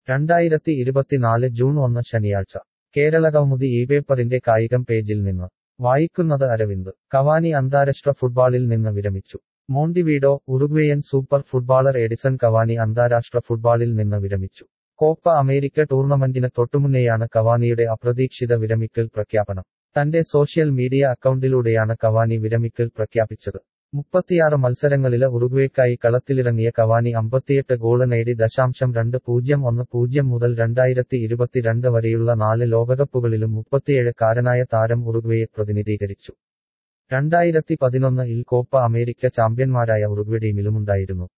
രണ്ടായിരത്തി ഇരുപത്തിനാല് ജൂൺ ഒന്ന് ശനിയാഴ്ച കേരളകൗമുദി ഈ പേപ്പറിന്റെ കായികം പേജിൽ നിന്ന് വായിക്കുന്നത് അരവിന്ദ് കവാനി അന്താരാഷ്ട്ര ഫുട്ബോളിൽ നിന്ന് വിരമിച്ചു Montevideo Uruguayan super footballer Edison Cavani അന്താരാഷ്ട്ര ഫുട്ബോളിൽ നിന്ന് വിരമിച്ചു കോപ്പ അമേരിക്ക ടൂർണമെന്റിന് തൊട്ടുമുന്നേയാണ് കവാനിയുടെ അപ്രതീക്ഷിത വിരമിക്കൽ പ്രഖ്യാപനം തന്റെ സോഷ്യൽ മീഡിയ അക്കൗണ്ടിലൂടെയാണ് കവാനി വിരമിക്കൽ പ്രഖ്യാപിച്ചത് മുപ്പത്തിയാറ് മത്സരങ്ങളില് ഉറുഗ്വേക്കായി കളത്തിലിറങ്ങിയ കവാനി അമ്പത്തിയെട്ട് ഗോള് നേടി ദശാംശം രണ്ട് പൂജ്യം ഒന്ന് പൂജ്യം മുതൽ രണ്ടായിരത്തി ഇരുപത്തിരണ്ട് വരെയുള്ള നാല് ലോകകപ്പുകളിലും മുപ്പത്തിയേഴ് കാരനായ താരം ഉറുഗ്വേയെ പ്രതിനിധീകരിച്ചു രണ്ടായിരത്തി പതിനൊന്ന് ഇൽ കോപ്പ അമേരിക്ക ചാമ്പ്യന്മാരായ ഉറുഗ്വെ ടീമിലുമുണ്ടായിരുന്നു